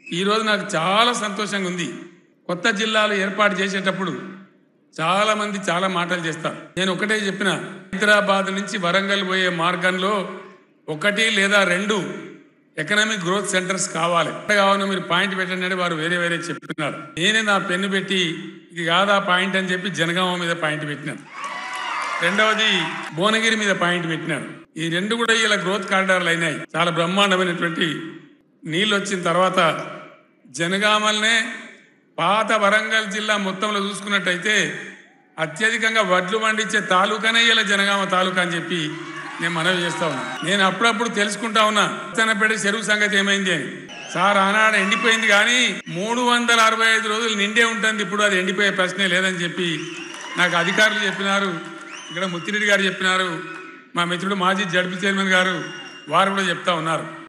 ఈరోజు నాకు చాలా సంతోషంగా ఉంది కొత్త జిల్లాలు ఏర్పాటు చేసేటప్పుడు చాలా మంది చాలా మాటలు చేస్తారు నేను ఒకటే చెప్పిన హైదరాబాద్ నుంచి వరంగల్ పోయే మార్గంలో ఒకటి లేదా రెండు ఎకనామిక్ గ్రోత్ సెంటర్స్ కావాలి ఎక్కడ కావాలో మీరు పాయింట్ పెట్టండి అని వారు వేరే వేరే చెప్పినారు నేనే నా పెన్ను పెట్టి ఇది కాదా పాయింట్ అని చెప్పి జనగామ మీద పాయింట్ పెట్టినాను రెండవది భువనగిరి మీద పాయింట్ పెట్టినాడు ఈ రెండు కూడా ఇలా గ్రోత్ కారిడార్లు అయినాయి చాలా బ్రహ్మాండమైనటువంటి నీళ్ళు వచ్చిన తర్వాత జనగామల్నే పాత వరంగల్ జిల్లా మొత్తంలో చూసుకున్నట్టయితే అత్యధికంగా వడ్లు పండించే తాలూకానే ఇలా జనగామ తాలూకా అని చెప్పి నేను మనవి చేస్తా ఉన్నా నేను అప్పుడప్పుడు తెలుసుకుంటా ఉన్నా పెట్టి చెరువు సంగతి ఏమైంది అని సార్ ఆనాడు ఎండిపోయింది కానీ మూడు వందల అరవై ఐదు రోజులు నిండే ఉంటుంది ఇప్పుడు అది ఎండిపోయే ప్రశ్నే లేదని చెప్పి నాకు అధికారులు చెప్పినారు ఇక్కడ ముత్తిరెడ్డి గారు చెప్పినారు మా మిత్రుడు మాజీ జడ్పీ చైర్మన్ గారు వారు కూడా చెప్తా ఉన్నారు